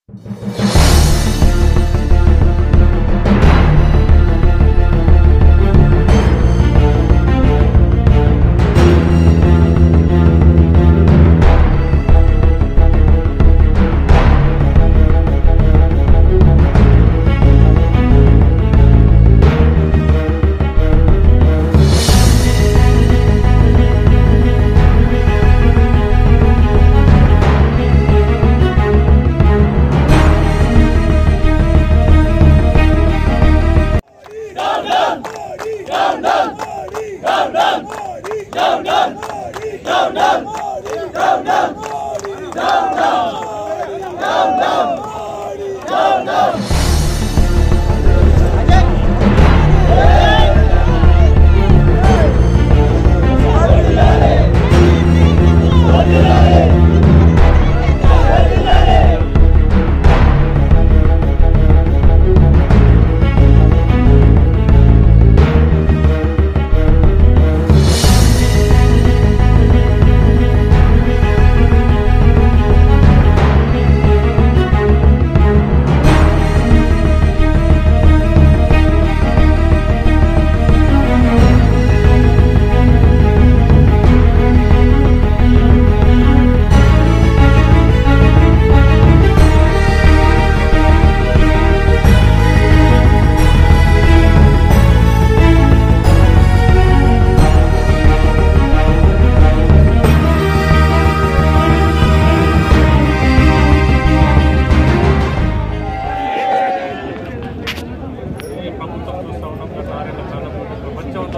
ఈ ప్రభుత్వం చూస్తూ ఉన్నాం గత ఆరేళ్ల కాలంలో ప్రపంచంతో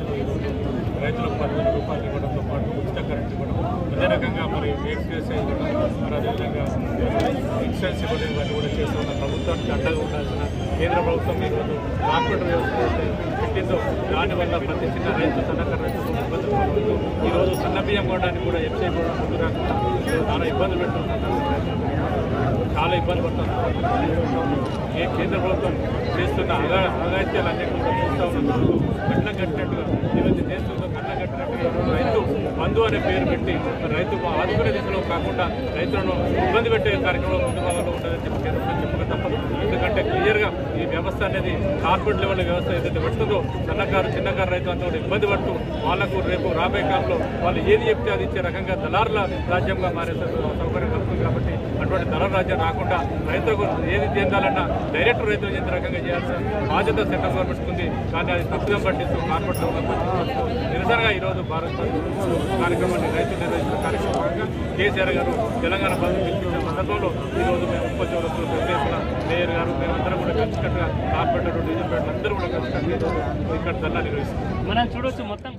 రైతులకు పదివేల రూపాయలు ఇవ్వడంతో పాటు ఉచిత కరెంట్ ఇవ్వడం అదే రకంగా మరి వేట్ చేసే ఇవ్వడం మరి అదేవిధంగా ఇన్సూరెన్స్ ఇవ్వడం ఇవన్నీ కూడా చేస్తూ ఉన్న ప్రభుత్వానికి అండగా ఉండాల్సిన కేంద్ర ప్రభుత్వం ఈరోజు కార్పొరేట్ వ్యవస్థ ఏదైతే పెట్టిందో దానివల్ల ప్రతి చిన్న రైతు సన్నకారు రైతు ఇబ్బందులు పడుతూ ఈరోజు సన్న బియ్యం కొనడానికి కూడా ఎఫ్సీ కూడా ముందు రాకుండా చాలా ఇబ్బందులు పెడుతున్నారు చాలా ఇబ్బంది పడుతున్నారు ఏ కేంద్ర ప్రభుత్వం చేస్తున్న అగా అగాత్యాలన్నీ కూడా చూస్తూ ఉన్నందుకు కట్ల కట్టినట్టుగా ఏవైతే చేస్తుందో కట్ల కట్టినట్టుగా ఈరోజు రైతు బంధు అనే పేరు పెట్టి రైతు ఆదుకునే దిశలో కాకుండా రైతులను ఇబ్బంది పెట్టే కార్యక్రమం ముందు భాగంలో ఉంటుందని చెప్పి కేంద్ర ప్రభుత్వం చెప్పక తప్పదు ఎందుకంటే క్లియర్గా ఈ వ్యవస్థ అనేది కార్పొరేట్ లెవెల్ వ్యవస్థ ఏదైతే పెడుతుందో సన్నకారు చిన్నకారు రైతు అంతా కూడా ఇబ్బంది పడుతూ వాళ్లకు రేపు రాబోయే కాలంలో వాళ్ళు ఏది చెప్తే అది ఇచ్చే రకంగా దళారుల రాజ్యంగా మారే సౌ- సౌకర్యం కలుగుతుంది కాబట్టి అటువంటి దళార రాజ్యం రాకుండా రైతులకు ఏది చెందాలన్నా డైరెక్ట్ రైతులు చెందే రకంగా చేయాల్సిన బాధ్యత సెంట్రల్ గవర్నమెంట్ ఉంది కానీ అది తప్పుగా పట్టిస్తూ కార్పొరేట్ లెవెల్లో పట్టిస్తూ నిరసనగా ఈరోజు భారత్ బంద్ కార్యక్రమాన్ని రైతులు నిర్వహించిన కార్యక్రమంగా కేసీఆర్ గారు తెలంగాణ బంద్ పిలిపించిన సందర్భంలో ఈరోజు మేము ఉపచోదరులు చేసిన మేయర్ గారు మేమందరం కూడా కలిసికట్టుగా కార్పొరేటర్ డీజిల్ పేటలు అందరూ కూడా కలిసికట్టుగా ఈరోజు ఇక్కడ ధర్నా నిర్వహిస్తున్నాం మనం చూడొచ్చు మొత్తం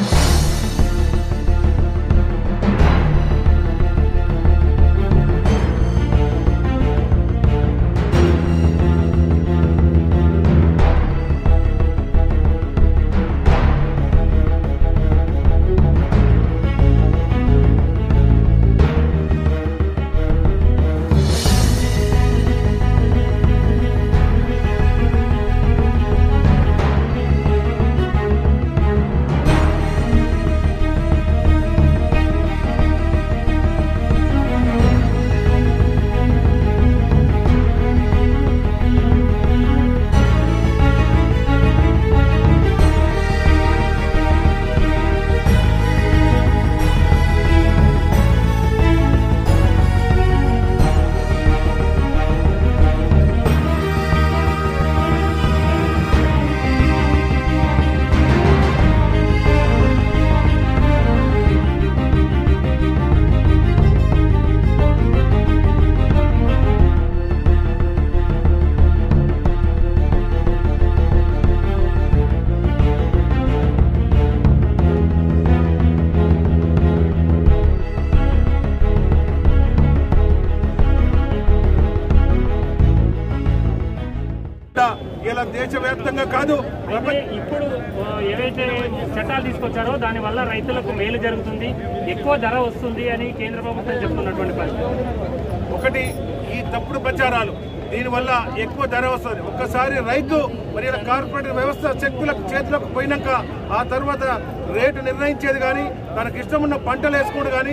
ఇలా దేశవ్యాప్తంగా కాదు అయితే ఇప్పుడు ఆ, ఏవైతే చట్టాలు తీసుకొచ్చారో దాని వల్ల రైతులకు మేలు జరుగుతుంది ఎక్కువ ధర వస్తుంది అని కేంద్ర ప్రభుత్వం చెప్తున్నటువంటి పరిస్థితి ఒకటి ఈ తప్పుడు ప్రచారాలు దీనివల్ల ఎక్కువ ధర వస్తుంది ఒక్కసారి రైతు మరి ఇలా కార్పొరేట్ వ్యవస్థ శక్తులకు చేతులకు పోయినాక ఆ తర్వాత రేటు నిర్ణయించేది కానీ తనకి ఇష్టం ఉన్న పంటలు వేసుకోవడం కానీ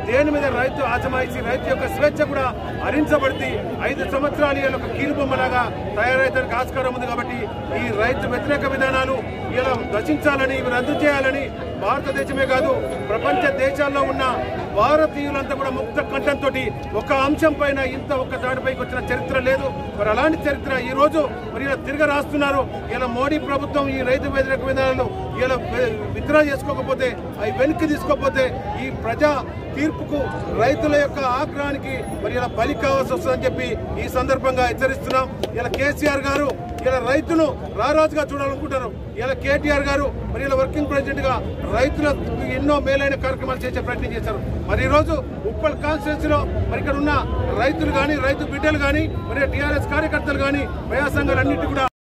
దేని మీద రైతు ఆచమాయిసి రైతు యొక్క స్వేచ్ఛ కూడా హరించబడితే ఐదు సంవత్సరాలు ఇలా ఒక కీలుబొమ్మలాగా తయారైతానికి ఆస్కారం ఉంది కాబట్టి ఈ రైతు వ్యతిరేక విధానాలు ఇలా నశించాలని ఇవి రద్దు చేయాలని భారతదేశమే కాదు ప్రపంచ దేశాల్లో ఉన్న భారతీయులంతా కూడా ముక్త కంఠంతో ఒక అంశం పైన ఇంత ఒక్క దాడిపైకి వచ్చిన చరిత్ర లేదు మరి అలాంటి చరిత్ర ఈ రోజు మరి ఇలా తిరగ రాస్తున్నారు ఇలా మోడీ ప్రభుత్వం ఈ రైతు వ్యతిరేక విధానాలు ఇలా విత్డ్రా చేసుకోకపోతే అవి వెనక్కి తీసుకోకపోతే ఈ ప్రజా తీర్పుకు రైతుల యొక్క ఆగ్రహానికి మరి ఇలా బలి కావాల్సి వస్తుందని చెప్పి ఈ సందర్భంగా హెచ్చరిస్తున్నాం ఇలా కేసీఆర్ గారు ఇలా రైతును రారాజుగా చూడాలనుకుంటారు ఇలా కేటీఆర్ గారు మరి ఇలా వర్కింగ్ ప్రెసిడెంట్ గా రైతులకు ఎన్నో మేలైన కార్యక్రమాలు చేసే ప్రయత్నం చేశారు మరి ఈ రోజు ఉప్పల్ కాన్స్టిట్యూన్సీలో మరి ఇక్కడ ఉన్న రైతులు కానీ రైతు బిడ్డలు కానీ మరి టీఆర్ఎస్ కార్యకర్తలు కానీ ప్రజా సంఘాలన్నింటి కూడా